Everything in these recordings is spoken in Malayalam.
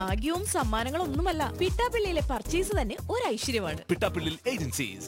ഭാഗ്യവും സമ്മാനങ്ങളും ഒന്നുമല്ല പിട്ടാപ്പിള്ളിയിലെ പർച്ചേസ് തന്നെ ഒരു ഐശ്വര്യമാണ് പിട്ടാപ്പിള്ളിൽ ഏജൻസീസ്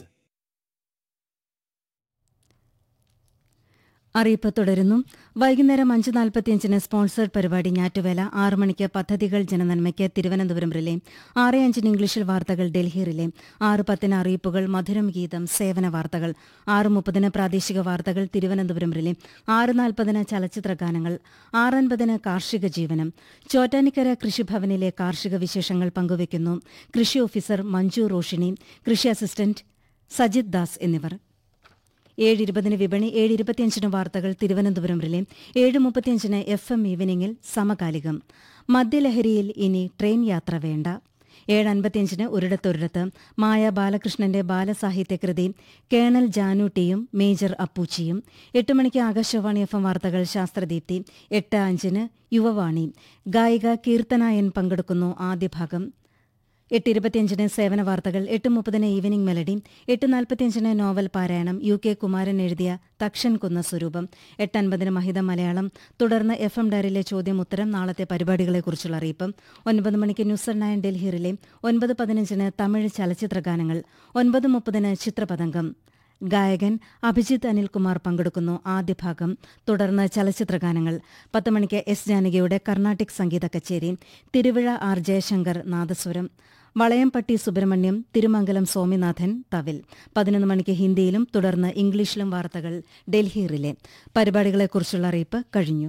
അറിയിപ്പ് തുടരുന്നു വൈകുന്നേരം അഞ്ച് നാൽപ്പത്തിയഞ്ചിന് സ്പോൺസേഡ് പരിപാടി ഞാറ്റുവേല ആറ് മണിക്ക് പദ്ധതികൾ ജനനന്മയ്ക്ക് തിരുവനന്തപുരം റിലേ ആറ് അഞ്ചിന് ഇംഗ്ലീഷിൽ വാർത്തകൾ ഡൽഹി റിലേ ആറ് പത്തിന് അറിയിപ്പുകൾ മധുരം ഗീതം സേവന വാർത്തകൾ ആറ് മുപ്പതിന് പ്രാദേശിക വാർത്തകൾ തിരുവനന്തപുരം റിലേ ആറ് നാൽപ്പതിന് ചലച്ചിത്ര ഗാനങ്ങൾ ആറ് അൻപതിന് കാർഷിക ജീവനം ചോറ്റാനിക്കര കൃഷിഭവനിലെ കാർഷിക വിശേഷങ്ങൾ പങ്കുവയ്ക്കുന്നു കൃഷി ഓഫീസർ മഞ്ജു റോഷിനി കൃഷി അസിസ്റ്റന്റ് സജിത് ദാസ് എന്നിവർ ഏഴ് ഇരുപതിന് വിപണി ഏഴ് ഇരുപത്തിയഞ്ചിന് വാർത്തകൾ തിരുവനന്തപുരം റിലേ ഏഴ് മുപ്പത്തിയഞ്ചിന് എഫ് എം ഈവനിംഗിൽ സമകാലികം മദ്യലഹരിയിൽ ഇനി ട്രെയിൻ യാത്ര വേണ്ട ഏഴ് അൻപത്തിയഞ്ചിന് ഒരിടത്തൊരിടത്ത് മായ ബാലകൃഷ്ണന്റെ ബാലസാഹിത്യകൃതി കേണൽ ജാനൂട്ടിയും മേജർ അപ്പൂച്ചിയും എട്ട് മണിക്ക് ആകാശവാണി എഫ് എം വാർത്തകൾ ശാസ്ത്രദീപ്തി എട്ട് അഞ്ചിന് യുവവാണി ഗായിക കീർത്തനായൻ പങ്കെടുക്കുന്നു ആദ്യ ഭാഗം എട്ട് ഇരുപത്തിയഞ്ചിന് സേവന വാർത്തകൾ എട്ട് മുപ്പതിന് ഈവനിംഗ് മെലഡി എട്ട് നാൽപ്പത്തിയഞ്ചിന് നോവൽ പാരായണം യു കെ കുമാരൻ എഴുതിയ തക്ഷൻ കുന്ന സ്വരൂപം എട്ട് അൻപതിന് മഹിത മലയാളം തുടർന്ന് എഫ് എം ഡയറിയിലെ ചോദ്യം ഉത്തരം നാളത്തെ പരിപാടികളെക്കുറിച്ചുള്ള അറിയിപ്പ് ഒൻപത് മണിക്ക് ന്യൂസ് നയൻ ഡൽഹിയിലെ ഒൻപത് പതിനഞ്ചിന് തമിഴ് ചലച്ചിത്ര ഗാനങ്ങൾ ഒൻപത് മുപ്പതിന് ചിത്രപതംഗം ഗായകൻ അഭിജിത്ത് അനിൽകുമാർ പങ്കെടുക്കുന്നു ആദ്യ ഭാഗം തുടർന്ന് ചലച്ചിത്ര ഗാനങ്ങൾ പത്ത് മണിക്ക് എസ് ജാനകിയുടെ കർണാട്ടിക് സംഗീത കച്ചേരി തിരുവിഴ ആർ ജയശങ്കർ നാദസ്വരം വളയംപട്ടി സുബ്രഹ്മണ്യം തിരുമംഗലം സ്വാമിനാഥൻ തവിൽ പതിനൊന്ന് മണിക്ക് ഹിന്ദിയിലും തുടർന്ന് ഇംഗ്ലീഷിലും വാർത്തകൾ ഡൽഹി റിലേ പരിപാടികളെക്കുറിച്ചുള്ള അറിയിപ്പ് കഴിഞ്ഞു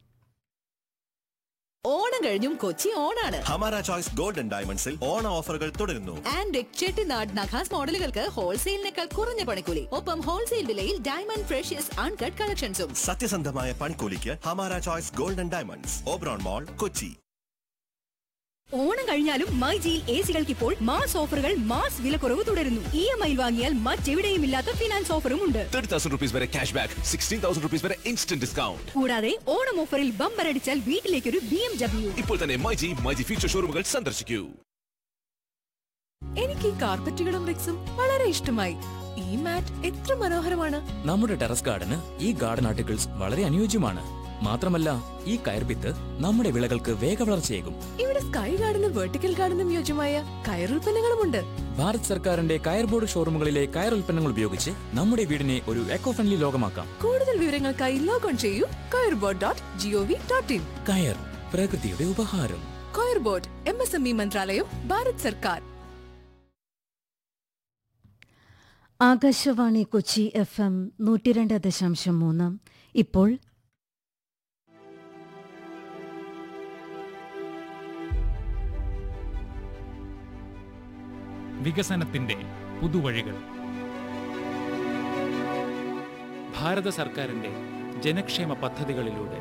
ഓണം കഴിഞ്ഞും കൊച്ചി ഓണാണ് ഹമാര ചോയ്സ് ഗോൾഡൻ ഡയമണ്ട്സിൽ ഓണ ഓഫറുകൾ തുടരുന്നു ആൻഡ് ചെട്ടിനാട് നഖാസ് മോഡലുകൾക്ക് ഹോൾസെയിലിനേക്കാൾ കുറഞ്ഞ പണിക്കൂലി ഒപ്പം ഹോൾസെയിൽ വിലയിൽ ഡയമണ്ട് ഫ്രഷ്യസ് അൺകട്ട് കളക്ഷൻസും സത്യസന്ധമായ പണിക്കൂലിക്ക് Hamara choice golden diamonds Oberon mall Kochi Onam കഴിഞ്ഞാലും മൈ ജിയിൽ എ സികൾക്ക് ഇപ്പോൾ മാസ് ഓഫറുകൾ മാസ് വിലക്കുറവ് തുടരുന്നു ഇ എം ഐ വാങ്ങിയാൽ മറ്റെവിടെയും ഇല്ലാത്ത ഫിനാൻസ് ഓഫറും ഉണ്ട് തേർട്ടി തൗസൻഡ് റുപ്പീസ് വരെ cash back sixteen thousand rupees വരെ ഇൻസ്റ്റന്റ് ഡിസ്കൗണ്ട് കൂടാതെ ഓണം ഓഫറിൽ ബമ്പർ അടിച്ചാൽ വീട്ടിലേക്കൊരു ബി എം ഡബ്ല്യു ഇപ്പോൾ തന്നെ മൈജി മൈജി ഫ്യൂച്ചർ ഷോറൂമുകൾ സന്ദർശിക്കൂ എനിക്ക് ഈ കാർപ്പറ്റുകളും റിക്സും വളരെ ഇഷ്ടമായി ഈ മാറ്റ് എത്ര മനോഹരമാണ് നമ്മുടെ ടെറസ് ഗാർഡന് ഈ ഗാർഡൻ ആർട്ടിക്കിൾസ് വളരെ അനുയോജ്യമാണ് മാത്രമല്ല ഈ കയർവിത്ത് നമ്മുടെ വിളകൾക്ക് വേഗവളർച്ചയേകും ഇവിടെ സ്കൈ ഗാർഡനും വെർട്ടിക്കൽ ഗാർഡനും യോജ്യമായ കയറുൽപ്പന്നങ്ങളുമുണ്ട് ഭാരത് സർക്കാരിന്റെ കയർ ബോർഡ് ഷോറൂമുകളിലെ കയർ ഉൽപ്പന്നങ്ങൾ ഉപയോഗിച്ച് നമ്മുടെ വീടിനെ ഒരു എക്കോ ഫ്രണ്ട്ലി ലോകമാക്കാം കൂടുതൽ വിവരങ്ങൾക്കായി ലോഗോൺ ചെയ്യൂ coirboard dot GOV dot in കയർ പ്രകൃതിയുടെ ഉപഹാരം Coirboard M S M E മന്ത്രാലയം ഭാരത് സർക്കാർ ആകാശവാണി കൊച്ചി എഫ് എം നൂറ്റിരണ്ട് ദശാംശം മൂന്ന് ഇപ്പോൾ വികസനത്തിന്റെ പുതുവഴികൾ ഭാരത സർക്കാരിന്റെ ജനക്ഷേമ പദ്ധതികളിലൂടെ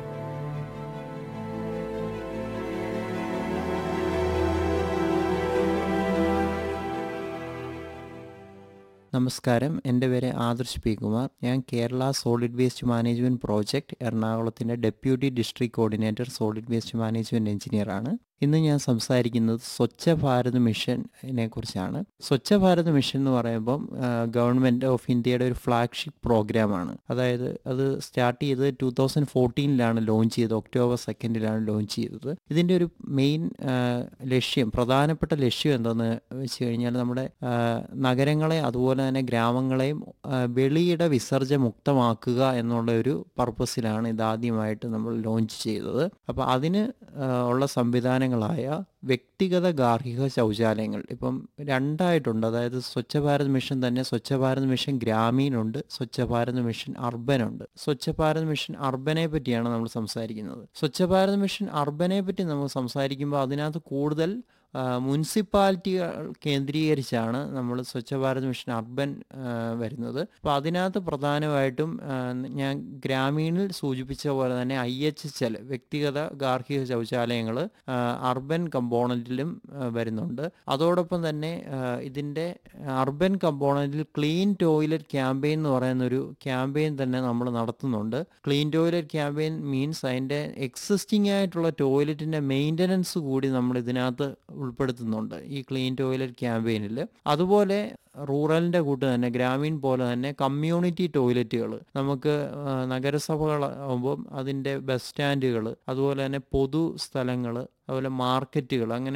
നമസ്കാരം എൻ്റെ പേര് ആദർശ് പി കുമാർ ഞാൻ Kerala solid waste management project എറണാകുളത്തിൻ്റെ deputy district coordinator solid waste management എഞ്ചിനീയറാണ് ഇന്ന് ഞാൻ സംസാരിക്കുന്നത് സ്വച്ഛ ഭാരത് മിഷനെ കുറിച്ചാണ് സ്വച്ഛ ഭാരത് മിഷൻ എന്ന് പറയുമ്പം ഗവൺമെൻറ് ഓഫ് ഇന്ത്യയുടെ ഒരു ഫ്ലാഗ്ഷിപ്പ് പ്രോഗ്രാമാണ് അതായത് അത് സ്റ്റാർട്ട് ചെയ്തത് ടൂ തൗസൻഡ് ഫോർട്ടീനിലാണ് ലോഞ്ച് ചെയ്തത് ഒക്ടോബർ സെക്കൻഡിലാണ് ലോഞ്ച് ചെയ്തത് ഇതിൻ്റെ ഒരു മെയിൻ ലക്ഷ്യം പ്രധാനപ്പെട്ട ലക്ഷ്യം എന്താണെന്ന് വെച്ച് കഴിഞ്ഞാൽ നമ്മുടെ ആ, നഗരങ്ങളെ അതുപോലെ തന്നെ ഗ്രാമങ്ങളെയും ആ, വെളിയിട വിസർജ്ജ മുക്തമാക്കുക എന്നുള്ള ഒരു പർപ്പസിലാണ് ഇതാദ്യമായിട്ട് നമ്മൾ ലോഞ്ച് ചെയ്തത് അപ്പോൾ അതിന് ആ, ഉള്ള സംവിധാനങ്ങളായ വ്യക്തിഗത ഗാർഹിക ശൗചാലയങ്ങൾ ഇപ്പം രണ്ടായിട്ടുണ്ട് അതായത് സ്വച്ഛ ഭാരത് മിഷൻ തന്നെ സ്വച്ഛ ഭാരത് മിഷൻ ഗ്രാമീണുണ്ട് സ്വച്ഛ ഭാരത് മിഷൻ അർബൻ ഉണ്ട് സ്വച്ഛ ഭാരത് മിഷൻ അർബനെ പറ്റിയാണ് നമ്മൾ സംസാരിക്കുന്നത് സ്വച്ഛ ഭാരത് മിഷൻ അർബനെ പറ്റി നമ്മൾ സംസാരിക്കുമ്പോൾ അതിനകത്ത് കൂടുതൽ ആ, മുനിസിപ്പാലിറ്റികൾ കേന്ദ്രീകരിച്ചാണ് നമ്മൾ സ്വച്ഛ ഭാരത് മിഷൻ അർബൻ ആ, വരുന്നത് അപ്പോൾ അതിനകത്ത് പ്രധാനമായിട്ടും ആ, ഞാൻ ഗ്രാമീണിൽ സൂചിപ്പിച്ച പോലെ തന്നെ ഐ എച്ച് എച്ച് എൽ വ്യക്തിഗത ഗാർഹിക ശൗചാലയങ്ങൾ അർബൻ കമ്പോണൻറ്റിലും വരുന്നുണ്ട് അതോടൊപ്പം തന്നെ ആ, ഇതിൻ്റെ അർബൻ കമ്പോണൻറ്റിൽ ക്ലീൻ ടോയ്ലറ്റ് ക്യാമ്പയിൻ എന്ന് പറയുന്ന ഒരു ക്യാമ്പയിൻ തന്നെ നമ്മൾ നടത്തുന്നുണ്ട് ക്ലീൻ ടോയ്ലറ്റ് ക്യാമ്പയിൻ മീൻസ് അതിൻ്റെ എക്സിസ്റ്റിംഗ് ആയിട്ടുള്ള ടോയ്ലറ്റിൻ്റെ മെയിൻ്റനൻസ് കൂടി നമ്മൾ ഇതിനകത്ത് ഉൾപ്പെടുത്തുന്നുണ്ട് ഈ ക്ലീൻ ടോയ്ലറ്റ് ക്യാമ്പയിനിൽ അതുപോലെ റൂറലിൻ്റെ കൂട്ട് തന്നെ ഗ്രാമീൺ പോലെ തന്നെ കമ്മ്യൂണിറ്റി ടോയ്ലറ്റുകൾ നമുക്ക് നഗരസഭകളാകുമ്പം അതിൻ്റെ ബസ് സ്റ്റാൻഡുകൾ അതുപോലെ തന്നെ പൊതു സ്ഥലങ്ങൾ അതുപോലെ മാർക്കറ്റുകൾ അങ്ങനെ